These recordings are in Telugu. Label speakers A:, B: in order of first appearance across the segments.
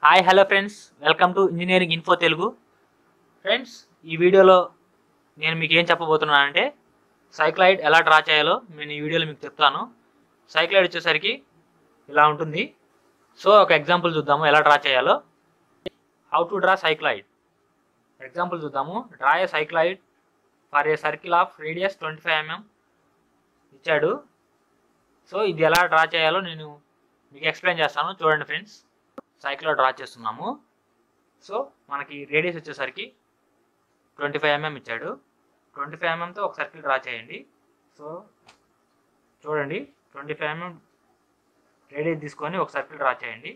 A: hi hello friends welcome to engineering info Telugu friends ఈ వీడియోలో నేను మీకు ఏం చెప్పబోతున్నానంటే సైక్లాయిడ్ ఎలా డ్రా చేయాలో నేను ఈ వీడియోలో మీకు చెప్తాను సైక్లాయిడ్ వచ్చేసరికి ఇలా ఉంటుంది సో ఒక ఎగ్జాంపుల్ చూద్దాము ఎలా డ్రా చేయాలో how to draw cycloid example చూద్దాము draw a cycloid for a circle of radius twenty five mm ఇచ్చాడు సో ఇది ఎలా డ్రా చేయాలో నేను మీకు ఎక్స్ప్లెయిన్ చేస్తాను చూడండి ఫ్రెండ్స్ సైకిల్లో డ్రా చేస్తున్నాము సో మనకి రేడియస్ వచ్చేసరికి ట్వంటీ ఫైవ్ ఎంఎం ఇచ్చాడు ట్వంటీ ఫైవ్ ఎంఎంతో ఒక సర్కిల్ డ్రా చేయండి సో చూడండి ట్వంటీ ఫైవ్ ఎంఎం రేడియస్ తీసుకొని ఒక సర్కిల్ డ్రా చేయండి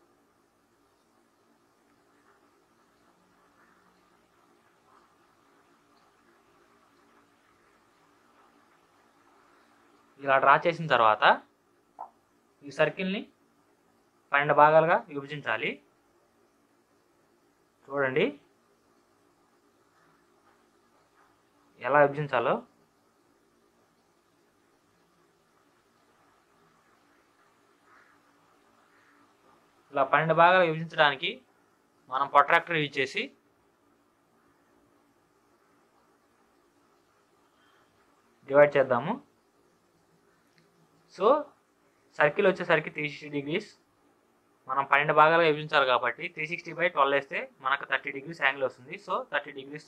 A: ఇలా డ్రా చేసిన తర్వాత ఈ సర్కిల్ని పన్నెండు భాగాలుగా విభజించాలి చూడండి ఎలా విభజించాలో ఇలా పన్నెండు భాగాలు విభజించడానికి మనం ప్రొట్రాక్టర్ యూజ్ చేసి డివైడ్ చేద్దాము సో సర్కిల్ వచ్చేసరికి త్రీ సిక్స్టీ డిగ్రీస్ మనం పన్నెండు భాగాలుగా విభజించాలి కాబట్టి త్రీ సిక్స్టీ బై ట్వెల్వ్ వేస్తే మనకు థర్టీ డిగ్రీస్ యాంగిల్ వస్తుంది సో థర్టీ డిగ్రీస్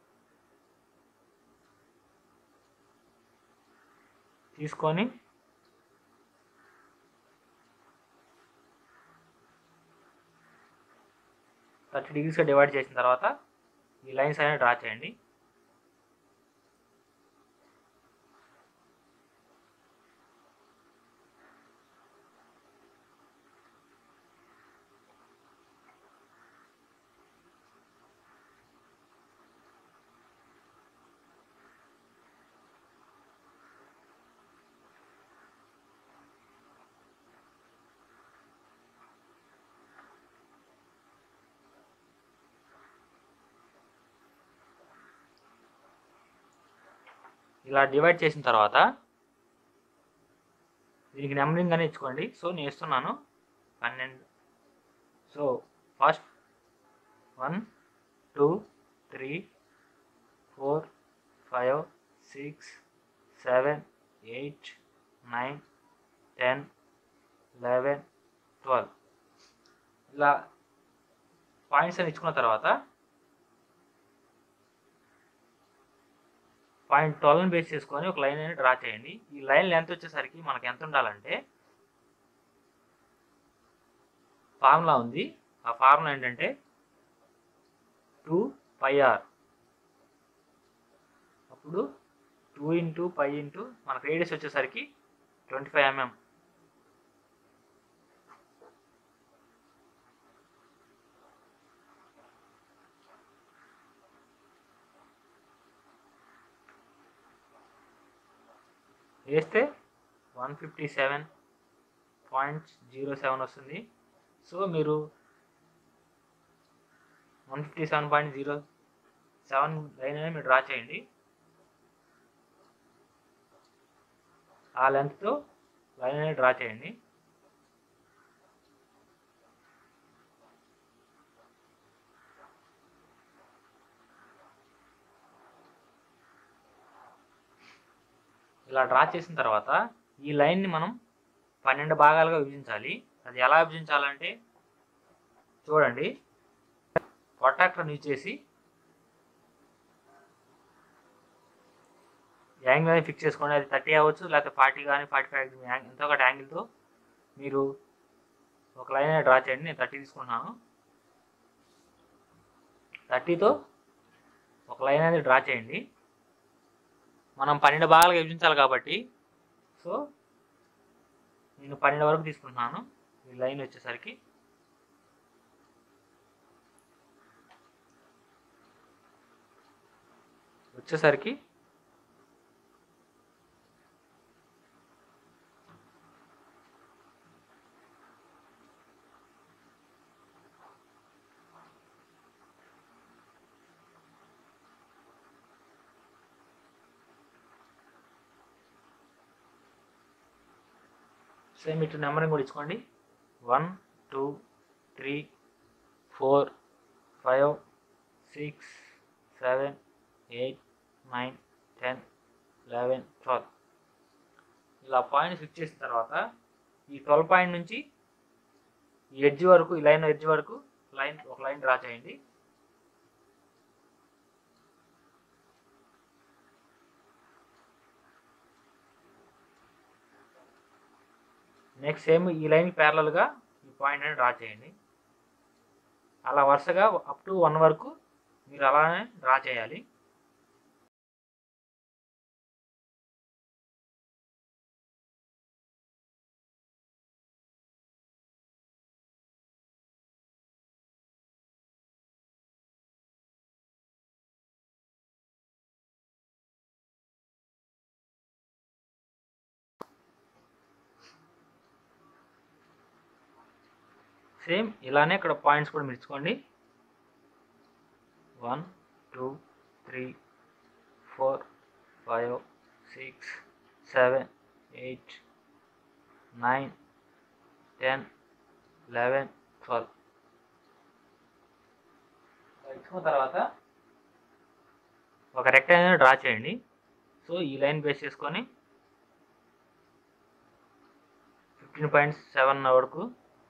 A: తీసుకొని థర్టీ డిగ్రీస్గా డివైడ్ చేసిన తర్వాత ఈ లైన్స్ అనేవి డ్రా చేయండి ఇలా డివైడ్ చేసిన తర్వాత దీనికి నెంబరింగ్ అని ఇచ్చుకోండి సో నేను ఇస్తున్నాను పన్నెండు so first one two three four five six seven eight nine ten eleven twelve ఇలా పాయింట్స్ అని ఇచ్చుకున్న తర్వాత పాయింట్ ట్వెల్వ్ని బేస్ చేసుకొని ఒక లైన్ అనేది డ్రా చేయండి ఈ లైన్ లెంత్ వచ్చేసరికి మనకి ఎంత ఉండాలంటే ఫార్ములా ఉంది ఆ ఫార్ములా ఏంటంటే టూ పై ఆర్ అప్పుడు టూ ఇంటూ పై ఇంటూ మనకు రేడియస్ వచ్చేసరికి ట్వంటీ ఫైవ్ ఎంఎం వేస్తే one fifty seven point zero seven వస్తుంది సో మీరు one fifty seven point zero seven line అనేది మీరు డ్రా చేయండి ఆ లెంత్తో లైన్ అనేది డ్రా చేయండి ఇలా డ్రా చేసిన తర్వాత ఈ లైన్ని మనం పన్నెండు భాగాలుగా విభజించాలి అది ఎలా విభజించాలంటే చూడండి ప్రొట్రాక్టర్ యూజ్ చేసి యాంగిల్ అనేది ఫిక్స్ చేసుకోండి అది థర్టీ అవ్వచ్చు లేకపోతే ఫార్టీ కానీ ఫార్టీ ఫైవ్ ఎంతో ఒకటి యాంగిల్తో మీరు ఒక లైన్ అనేది డ్రా చేయండి నేను థర్టీ తీసుకుంటున్నాను థర్టీతో ఒక లైన్ అనేది డ్రా చేయండి మనం పన్నెండు భాగాలుగా విభజించాలి కాబట్టి సో నేను పన్నెండు వరకు తీసుకుంటున్నాను ఈ లైన్ వచ్చేసరికి వచ్చేసరికి సేమ్ ఇటు నెంబరింగ్ కూడా ఇచ్చుకోండి one two three four five six seven eight nine ten eleven twelve ఇలా పాయింట్ ఫిక్స్ చేసిన తర్వాత ఈ ట్వెల్వ్ పాయింట్ నుంచి ఈ ఎడ్జ్ వరకు ఈ లైన్ ఎడ్జ్ వరకు లైన్ ఒక లైన్ డ్రా చేయండి నెక్స్ట్ సేమ్ ఈ లైన్ ప్యారలల్గా ఈ పాయింట్ అని డ్రా చేయండి అలా వరుసగా అప్ టు వన్ వరకు మీరు అలానే డ్రా చేయాలి సేమ్ ఇలానే ఇక్కడ పాయింట్స్ కూడా మిర్చుకోండి one two three four five six seven eight nine ten eleven twelve ఇచ్చుకున్న తర్వాత ఒక రెక్టాంగిల్ డ్రా చేయండి సో ఈ లైన్ బేస్ చేసుకొని ఫిఫ్టీన్ పాయింట్ సెవెన్ వరకు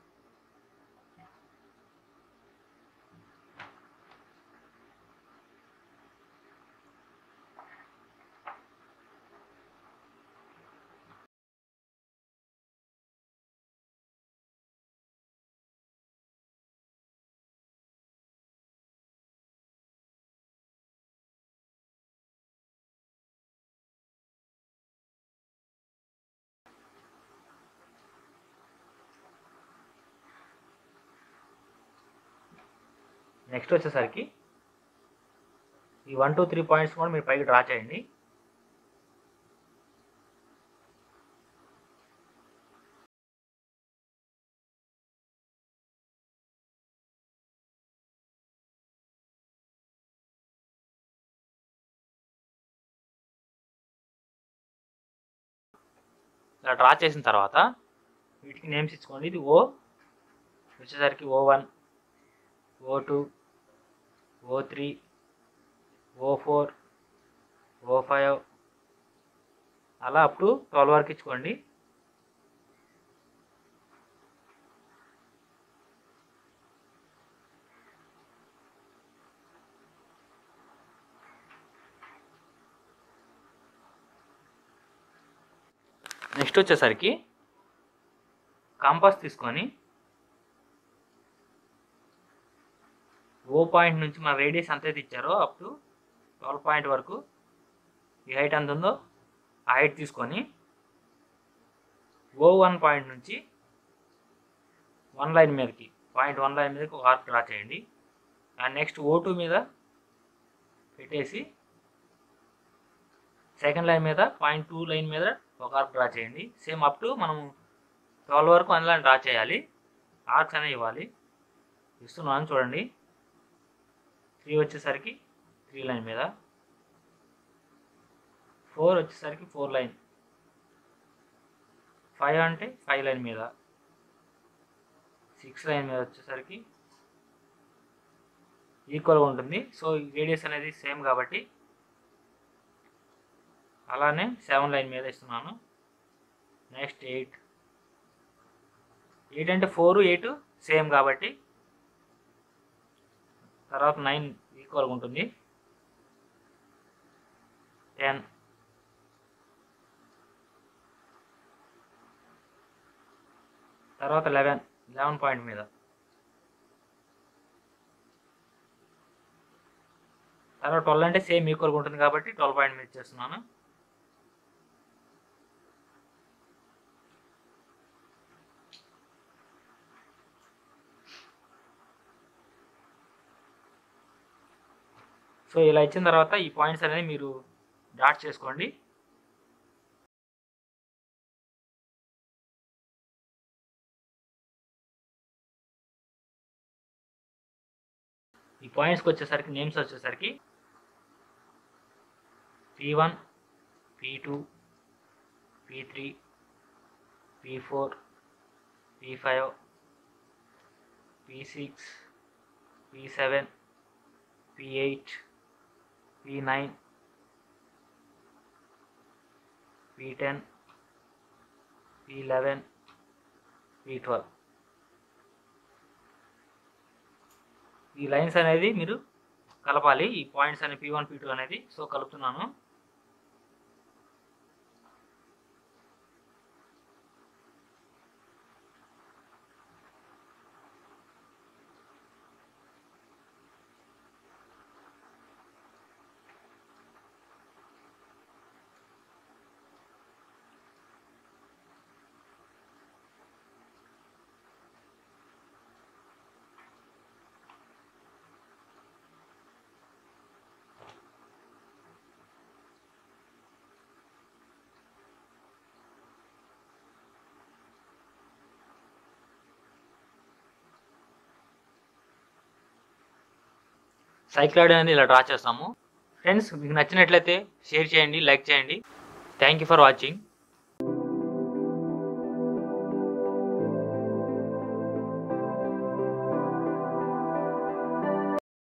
A: నెక్స్ట్ వచ్చేసరికి ఈ వన్ టూ త్రీ పాయింట్స్ కూడా మీరు పైకి డ్రా చేయండి ఇలా డ్రా చేసిన తర్వాత వీటికి నేమ్స్ ఇచ్చుకోండి ఇది ఓ వచ్చేసరికి O one O two O three O four O five అలా అప్ టు ట్వెల్వ్ వరకు ఇచ్చుకోండి నెక్స్ట్ వచ్చేసరికి కాంపాస్ తీసుకొని ఓ పాయింట్ నుంచి మన రేడియస్ ఎంత అయితే ఇచ్చారో అప్ టు ట్వెల్వ్ పాయింట్ వరకు ఈ హైట్ ఎంత ఉందో ఆ హైట్ తీసుకొని ఓ వన్ పాయింట్ నుంచి వన్ లైన్ మీదకి పాయింట్ వన్ లైన్ మీదకి ఒక ఆర్క్ డ్రా చేయండి అండ్ నెక్స్ట్ ఓ టూ మీద పెట్టేసి సెకండ్ లైన్ మీద పాయింట్ టూ లైన్ మీద ఒక ఆర్క్ డ్రా చేయండి సేమ్ అప్ టు మనం ట్వెల్వ్ వరకు అందులో డ్రా చేయాలి ఆర్క్స్ అనేవి ఇవ్వాలి ఇస్తున్నాను చూడండి త్రీ వచ్చేసరికి త్రీ లైన్ మీద ఫోర్ వచ్చేసరికి ఫోర్ లైన్ ఫైవ్ అంటే ఫైవ్ లైన్ మీద సిక్స్ లైన్ మీద వచ్చేసరికి ఈక్వల్గా ఉంటుంది సో ఈ రేడియస్ అనేది సేమ్ కాబట్టి అలానే సెవెన్ లైన్ మీద ఇస్తున్నాను నెక్స్ట్ ఎయిట్ ఎయిట్ అంటే ఫోర్ ఎయిట్ సేమ్ కాబట్టి తర్వాత నైన్ ఈక్వల్గా ఉంటుంది టెన్ తర్వాత లెవెన్ లెవెన్ పాయింట్ మీద తర్వాత ట్వెల్వ్ అంటే సేమ్ ఈక్వల్గా ఉంటుంది కాబట్టి ట్వెల్వ్ పాయింట్ మీద చేస్తున్నాను సో ఇలా ఇచ్చిన తర్వాత ఈ పాయింట్స్ అనేది మీరు డాట్ చేసుకోండి ఈ పాయింట్స్కి వచ్చేసరికి నేమ్స్ వచ్చేసరికి P one P two P three P four P five P six V seven V eight V nine V ten V eleven V twelve ఈ లైన్స్ అనేది మీరు కలపాలి ఈ పాయింట్స్ అనే పీ వన్ పీ టూ అనేది సో కలుపుతున్నాను సైక్లాయిడ్ అనేది ఇలా డ్రా చేస్తాము ఫ్రెండ్స్ మీకు నచ్చినట్లయితే షేర్ చేయండి లైక్ చేయండి థ్యాంక్ యూ ఫర్ వాచింగ్